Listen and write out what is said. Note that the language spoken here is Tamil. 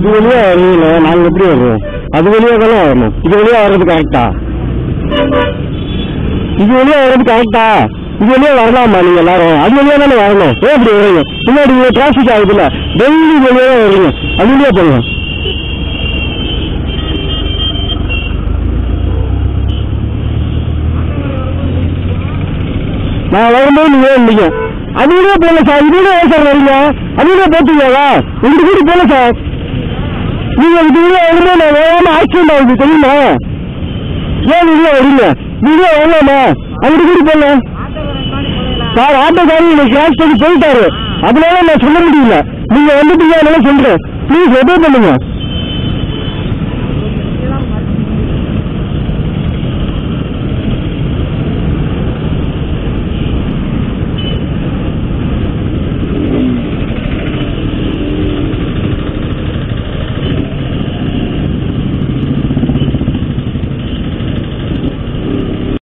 இது வழியா வரீங்களே நாங்க எப்படி வருவோம் அது வழியா தானே வரணும் இது வழியா வர்றது கரெக்டா இது வழியா வர்றது கரெக்டா இது வழியா வரலாமா நீங்க எல்லாரும் அது வழியா தானே வரணும் ஏன் இப்படி வரீங்க பின்னாடி டிராபிக் ஆகுதுல்ல டெய்லி இது வழியா தான் வரீங்க அது வழியா போங்க நான் வரும்போது நீங்க இருந்தீங்க அது வழியா போகல சார் இது வழியா சார் வரீங்க அது வழியா போட்டுங்களா உங்களுக்கு கூட போகல சார் நீங்க இது வழியா வரும்போது நான் வேகாம ஆக்சிடென்ட் ஆகுது தெரியுமா ஏன் வெளியே வரீங்க வெளியே வரலாமா அப்படி கூட போல சார் ஆட்டோக்காரர் எனக்கு கிராஸ் பண்ணி போயிட்டாரு அதனால நான் சொல்ல முடியல நீங்க வந்துட்டீங்க அதனால சொல்றேன் ப்ளீஸ் எதோ பண்ணுங்க